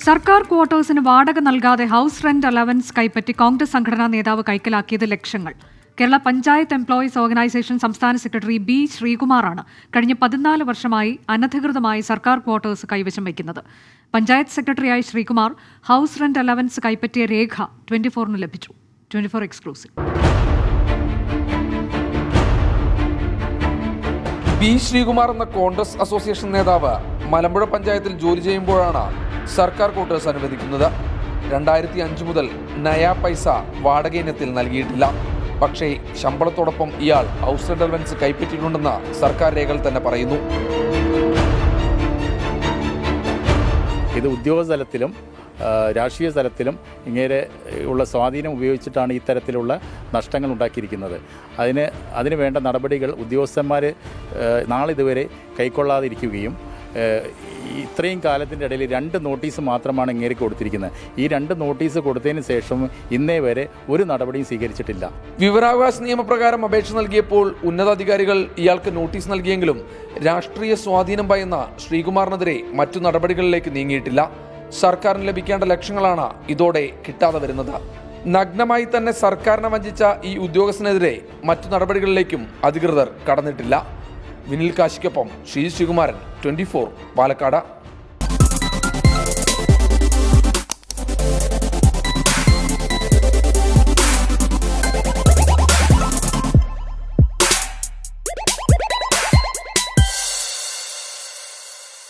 സർക്കാർ ക്വാർട്ടേഴ്സിന് വാടക നൽകാതെ ഹൌസ് റെന്റ് അലവൻസ് കൈപ്പറ്റി കോൺഗ്രസ് സംഘടനാ നേതാവ് കൈക്കലാക്കിയത് ലക്ഷങ്ങൾ കേരള പഞ്ചായത്ത് എംപ്ലോയീസ് ഓർഗനൈസേഷൻ സംസ്ഥാന സെക്രട്ടറി ബി ശ്രീകുമാറാണ് കഴിഞ്ഞ പതിനാല് വർഷമായി അനധികൃതമായി സർക്കാർ ക്വാർട്ടേഴ്സ് കൈവശം വയ്ക്കുന്നത് പഞ്ചായത്ത് സെക്രട്ടറിയായ ശ്രീകുമാർ ഹൌസ് റെന്റ് അലവൻസ് കൈപ്പറ്റിയ രേഖ ട്വന്റി ഫോറിന് ലഭിച്ചു twenty four exclusive B Sreekumar എന്ന കോൺഗ്രസ് അസോസിയേഷൻ നേതാവ് മലമ്പുഴ പഞ്ചായത്തിൽ ജോലി ചെയ്യുമ്പോഴാണ് സർക്കാർ ക്വാർട്ടേഴ്സ് അനുവദിക്കുന്നത് രണ്ടായിരത്തി അഞ്ച് മുതൽ നയാ പൈസ വാടക ഇനത്തിൽ നൽകിയിട്ടില്ല പക്ഷേ ശമ്പളത്തോടൊപ്പം ഇയാൾ ഹൗസ് റെന്റ് അലവൻസ് കൈപ്പറ്റിയിട്ടുണ്ടെന്ന് സർക്കാർ രേഖകൾ തന്നെ പറയുന്നു ഇത് ഉദ്യോഗ തലത്തിലും ആ, രാഷ്ട്രീയ തലത്തിലും ഇങ്ങനെ ഉള്ള സ്വാധീനം ഉപയോഗിച്ചിട്ടാണ് ഈ തരത്തിലുള്ള നഷ്ടങ്ങൾ ഉണ്ടാക്കിയിരിക്കുന്നത് അതിന് അതിന് വേണ്ട നടപടികൾ ഉദ്യോഗസ്ഥന്മാർ നാളിതുവരെ കൈക്കൊള്ളാതിരിക്കുകയും ആ, ഇത്രയും കാലത്തിൻ്റെ ഇടയിൽ രണ്ട് നോട്ടീസ് മാത്രമാണ് ഇങ്ങേരി കൊടുത്തിരിക്കുന്നത് ഈ രണ്ട് നോട്ടീസ് കൊടുത്തതിന് ശേഷം ഇന്നേ വരെ ഒരു നടപടിയും സ്വീകരിച്ചിട്ടില്ല വിവരാവകാശ നിയമപ്രകാരം അപേക്ഷ നൽകിയപ്പോൾ ഉന്നതാധികാരികൾ ഇയാൾക്ക് നോട്ടീസ് നൽകിയെങ്കിലും രാഷ്ട്രീയ സ്വാധീനം ഭയന്ന ശ്രീകുമാറിനെതിരെ മറ്റു നടപടികളിലേക്ക് നീങ്ങിയിട്ടില്ല സർക്കാരിന് ലഭിക്കേണ്ട ലക്ഷ്യങ്ങളാണ് ഇതോടെ കിട്ടാതെ വരുന്നത് നഗ്നമായി തന്നെ സർക്കാരിനെ വഞ്ചിച്ച ഈ ഉദ്യോഗസ്ഥനെതിരെ മറ്റു നടപടികളിലേക്കും അധികൃതർ കടന്നിട്ടില്ല വിനിൽ കാശിക്കൊപ്പം ശ്രീ ശ്രീകുമാരൻ ട്വന്റി പാലക്കാട്